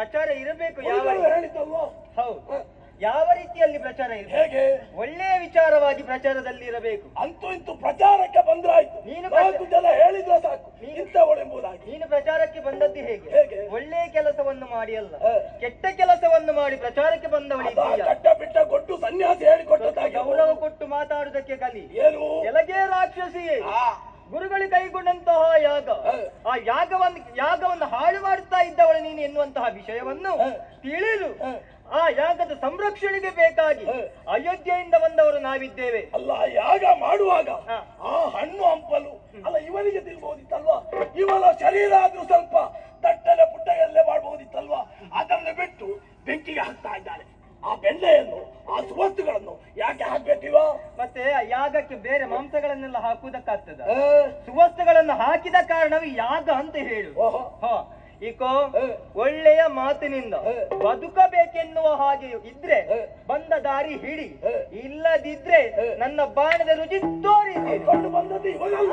ಪ್ರಚಾರ ಇರಬೇಕು ಯಾವ ಉಳಿದವರು ಹೇಳಿದ್ದಲ್ವಾ ಹೌದು ಯಾವ ರೀತಿಯಲ್ಲಿ ಪ್ರಚಾರ ಇರಬೇಕು ಹೇಗೆ ಒಳ್ಳೆಯ ವಿಚಾರವಾಗಿ ಪ್ರಚಾರದಲ್ಲಿ ಇರಬೇಕು ಅಂತೂ ಇಂತೂ ಪ್ರಚಾರಕ್ಕೆ ಬಂದ್ರಾಯ್ತು ನೀನು ನಾಲ್ಕು ಜನ ಹೇಳಿದ್ರೆ ಸಾಕು ನೀನು- ಇಂಥವಳೆಂಬುದಾಗಿ ನೀನು ಪ್ರಚಾರಕ್ಕೆ ಬಂದದ್ದು ಹೇಗೆ ಹೇಗೆ? ಒಳ್ಳೆಯ ಕೆಲಸವನ್ನು ಮಾಡಿ ಅಲ್ಲ ಹ. ಕೆಟ್ಟ ಕೆಲಸವನ್ನು ಮಾಡಿ ಪ್ರಚಾರಕ್ಕೆ ಅದ ಬಂದವಳಿದ್ದೀಯ ಕಟ್ಟ ಬಿಟ್ಟ ಕೊಟ್ಟು ಸನ್ಯಾಸಿ ಹೇಳಿಕೊಟ್ಟದಾಗಿ ಗೌರವ ಕೊಟ್ಟು ಮಾತಾಡುವುದಕ್ಕೆ ಕಲಿ ಏನು ಎಲಗೆ ರಾಕ್ಷಸಿಯೇ ಆ, ಗುರುಗಳು ಕೈಗೊಂಡಂತಹ ಯಾಗ ಹ. ಆ ಯಾಗವನ್ನು ಯಾಗವನ್ನು ಹಾಳು ಮಾಡುತ್ತಾ ಇದ್ದವಳು ನೀನು ಎನ್ನುವಂತಹ ವಿಷಯವನ್ನು ಹ. ತಿಳಿದು ಹ. ಆ ಯಾಗದ ಸಂರಕ್ಷಣೆಗೆ ಬೇಕಾಗಿ ಹ. ಅಯೋಧ್ಯೆಯಿಂದ ಬಂದವರು ನಾವಿದ್ದೇವೆ ಅಲ್ಲ ಯಾಗ ಮಾಡುವಾಗ ಹ. ಆ ಹಣ್ಣು ಹಂಪಲು ಅಲ್ಲ ಇವನಿಗೆ ತಿಳ್ಬಹುದಿತ್ತಲ್ವಾ ಇವನ ಶರೀರ ಆದ್ರೂ ಸ್ವಲ್ಪ ದಟ್ಟನೆ ಪುಟ್ಟಗಲ್ಲೇ ಮಾಡಬಹುದಿತ್ತಲ್ವಾ ಅದನ್ನು ಬಿಟ್ಟು ಬೆಂಕಿಗೆ ಹಾಕ್ತಾ ಇದ್ದಾನೆ ಆ ಬೆಣ್ಣೆಯನ್ನು ಆ ಸುವಸ್ತುಗಳನ್ನು ಯಾಕೆ ಹಾಕ್ಬೇಕಿವ ಮತ್ತೆ ಆ ಯಾಗಕ್ಕೆ ಬೇರೆ ಮಾಂಸಗಳನ್ನೆಲ್ಲ ಹಾಕುವುದಕ್ಕಾಗ್ತದ ಸುವಸ್ತುಗಳನ್ನು ಹಾಕಿದ ಕಾರಣವೇ ಯಾಗ ಅಂತ ಹೇಳು ಓಹೋ ಹ, ಈಕೋ ಹ. ಒಳ್ಳೆಯ ಮಾತಿನಿಂದ ಹ. ಬದುಕಬೇಕೆನ್ನುವ ಹಾಗೆ ಇದ್ರೆ ಹ. ಬಂದ ದಾರಿ ಹಿಡಿ ಹ. ಇಲ್ಲದಿದ್ರೆ ಹ. ನನ್ನ ಬಾಣದ ರುಚಿ ತೋರಿಸಿ ಕೊಂಡು ಬಂದದ್ದು ಇವನಲ್ಲ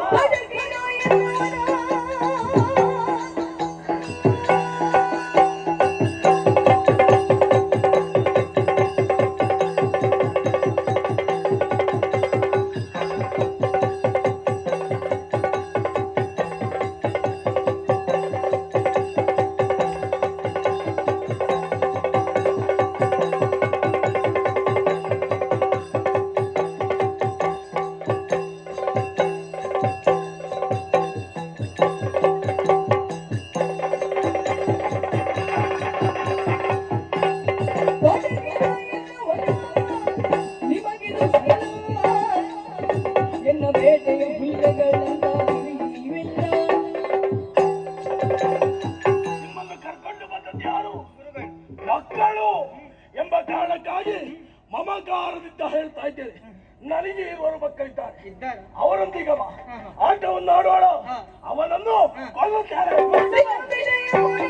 ನಿಮಗಿದು ಸಲ್ಲಲ್ಲ. ಎನ್ನ ಬೇಟೆಯ ಹುಲ್ಲುಗಳಂತ ಇವಿಲ್ಲ. ನಿಮ್ಮನ್ನು ಕರ್ಕೊಂಡು ಬಂದದ್ದು ಯಾರು ಮಕ್ಕಳು ಎಂಬ ಕಾರಣಕ್ಕಾಗಿ ಮಮಕಾರದಿಂದ ಹೇಳ್ತಾ ಇದ್ದೇನೆ ನನಗೆ ಇರುವರು ಮಕ್ಕಳಿದ್ದಾರೆ ಇದ್ದಾರೆ ಅವರೊಂದಿಗೆ ಬಾ ಆಟವನ್ನು ಆಡೋಣ ಅವನನ್ನು ಕೊಲ್ಲುತ್ತಾರೆ ಬಿಡೆಯ